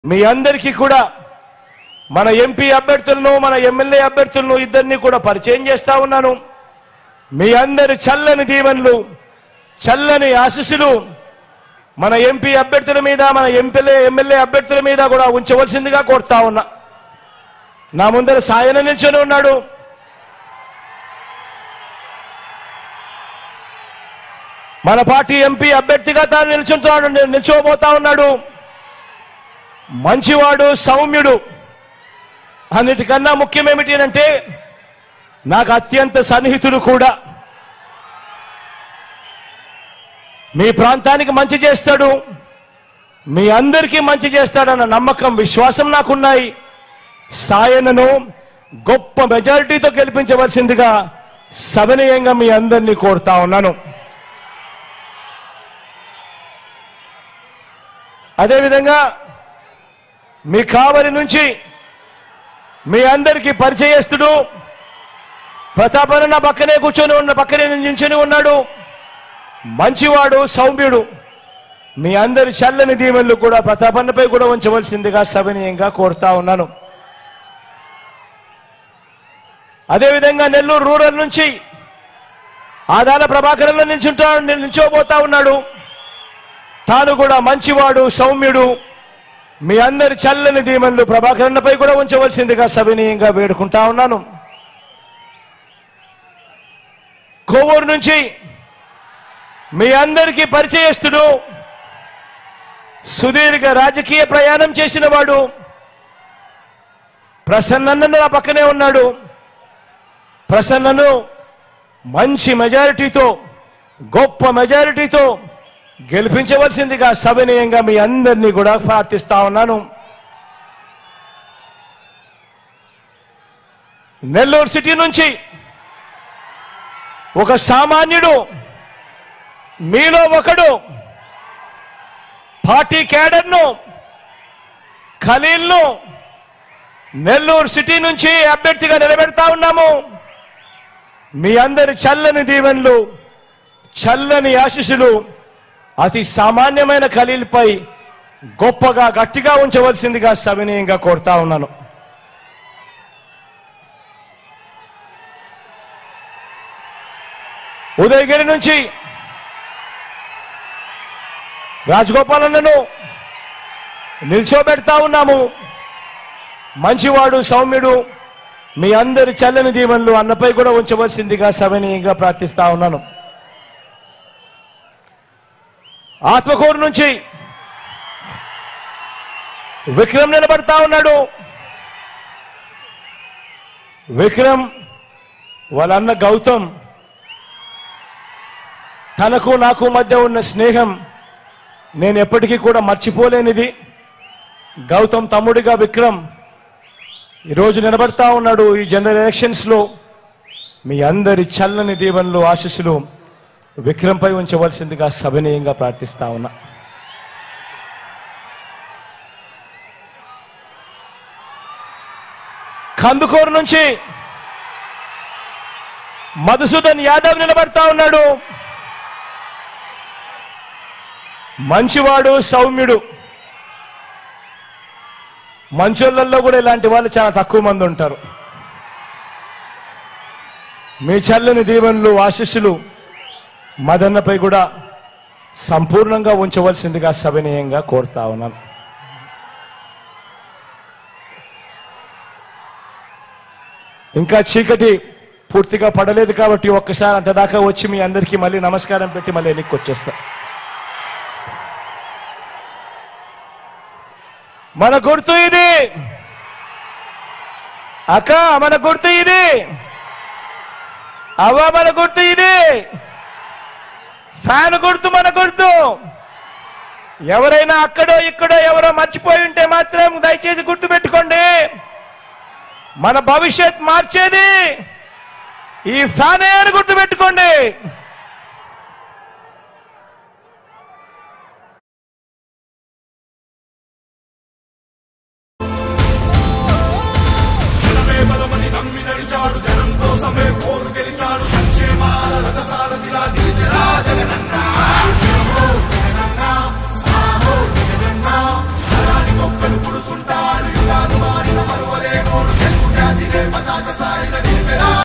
మీ అందరికీ కూడా మన ఎంపీ అభ్యర్థులను మన ఎమ్మెల్యే అభ్యర్థులను ఇద్దరిని కూడా పరిచయం చేస్తా ఉన్నాను మీ అందరి చల్లని దీవెనలు చల్లని ఆశీస్సులు మన ఎంపీ అభ్యర్థుల మీద మన ఎంపీలే ఎమ్మెల్యే అభ్యర్థుల మీద కూడా ఉంచవలసిందిగా కోరుతా ఉన్నా నా ముందర సాయన నిల్చొని ఉన్నాడు మన పార్టీ ఎంపీ అభ్యర్థిగా తాను నిల్చుంటున్నాడు నిల్చోబోతా ఉన్నాడు మంచివాడు సౌమ్యుడు అన్నిటికన్నా ముఖ్యం ఏమిటి అంటే నాకు అత్యంత సన్నిహితుడు కూడా మీ ప్రాంతానికి మంచి చేస్తాడు మీ అందరికీ మంచి చేస్తాడన్న నమ్మకం విశ్వాసం నాకున్నాయి సాయనను గొప్ప మెజారిటీతో గెలిపించవలసిందిగా సవినయంగా మీ అందరినీ కోరుతా ఉన్నాను అదేవిధంగా మీ కావలి నుంచి మీ అందరికీ పరిచయస్తుడు ప్రతాపన్న పక్కనే కూర్చొని ఉన్న పక్కనే నించుని ఉన్నాడు మంచివాడు సౌమ్యుడు మీ అందరి చల్లని దీవెనలు కూడా ప్రతాపన్నపై కూడా ఉంచవలసిందిగా సవినయంగా కోరుతా ఉన్నాను అదేవిధంగా నెల్లూరు రూరల్ నుంచి ఆదాల ప్రభాకరంలో నిల్చుంటా నిల్చోబోతా ఉన్నాడు తాను కూడా మంచివాడు సౌమ్యుడు మీ అందరి చల్లని దీవెనలు ప్రభాకరన్నపై కూడా ఉంచవలసిందిగా సవినీయంగా వేడుకుంటా ఉన్నాను కోవూరు నుంచి మీ అందరికీ పరిచయస్తుడు సుదీర్ఘ రాజకీయ ప్రయాణం చేసిన వాడు ప్రసన్నను నా పక్కనే ఉన్నాడు ప్రసన్నను మంచి మెజారిటీతో గొప్ప మెజారిటీతో గెలిపించవలసిందిగా సవినయంగా మీ అందరినీ కూడా ప్రార్థిస్తా ఉన్నాను నెల్లూరు సిటీ నుంచి ఒక సామాన్యుడు మీలో ఒకడు పార్టీ క్యాడర్ను ఖలీల్ను నెల్లూరు సిటీ నుంచి అభ్యర్థిగా నిలబెడతా ఉన్నాము మీ అందరి చల్లని దీవెనలు చల్లని ఆశీస్సులు అతి సామాన్యమైన ఖలీల్పై గొప్పగా గట్టిగా ఉంచవలసిందిగా సవినయంగా కోరుతా ఉన్నాను ఉదయగిరి నుంచి రాజగోపాలన్నను నిల్చోబెడతా ఉన్నాము మంచివాడు సౌమ్యుడు మీ అందరి చల్లని దీవెనలు అన్నపై కూడా ఉంచవలసిందిగా సవినీయంగా ప్రార్థిస్తా ఉన్నాను ఆత్మకూరు నుంచి విక్రమ్ నిలబడతా ఉన్నాడు విక్రమ్ వాళ్ళ అన్న గౌతమ్ తనకు నాకు మధ్య ఉన్న స్నేహం నేను ఎప్పటికీ కూడా మర్చిపోలేనిది గౌతమ్ తమ్ముడిగా విక్రమ్ ఈరోజు నిలబడతా ఉన్నాడు ఈ జనరల్ ఎలక్షన్స్లో మీ అందరి చల్లని దీవెనలు ఆశీస్సులు విక్రమ్పై ఉంచవలసిందిగా సవినయంగా ప్రార్థిస్తా ఉన్నా కందుకూరు నుంచి మధుసూదన్ యాదవ్ నిలబడతా ఉన్నాడు మంచివాడు సౌమ్యుడు మంచోళ్ళల్లో కూడా ఇలాంటి వాళ్ళు చాలా తక్కువ మంది ఉంటారు మీ చల్లని దీవెనలు ఆశీస్సులు మదన్నపై కూడా సంపూర్ణంగా ఉంచవలసిందిగా సవినయంగా కోరుతా ఉన్నాను ఇంకా చీకటి పూర్తిగా పడలేదు కాబట్టి ఒక్కసారి అంత దాకా వచ్చి మీ అందరికీ మళ్ళీ నమస్కారం పెట్టి మళ్ళీ వెనక్కి వచ్చేస్తా మన గుర్తు ఇది అక్క మన గుర్తు ఇది అవ్వ మన గుర్తు ఇది ఫ్యాన్ గుర్తు మన గుర్తు ఎవరైనా అక్కడో ఇక్కడో ఎవరో మర్చిపోయి ఉంటే మాత్రం దయచేసి గుర్తు పెట్టుకోండి మన భవిష్యత్ మార్చేది ఈ ఫ్యానే అని గుర్తు పెట్టుకోండి జనమే బలమని నమ్మి నడిచాడు జనం కోసమే పోరు గెలిచాడు సంక్షేమాల రథసారథిలా నిలిచెరా జగనన్న జనమో జగనన్న సామో జగనన్న జనానికి ఒక్కడు పుడు పతాక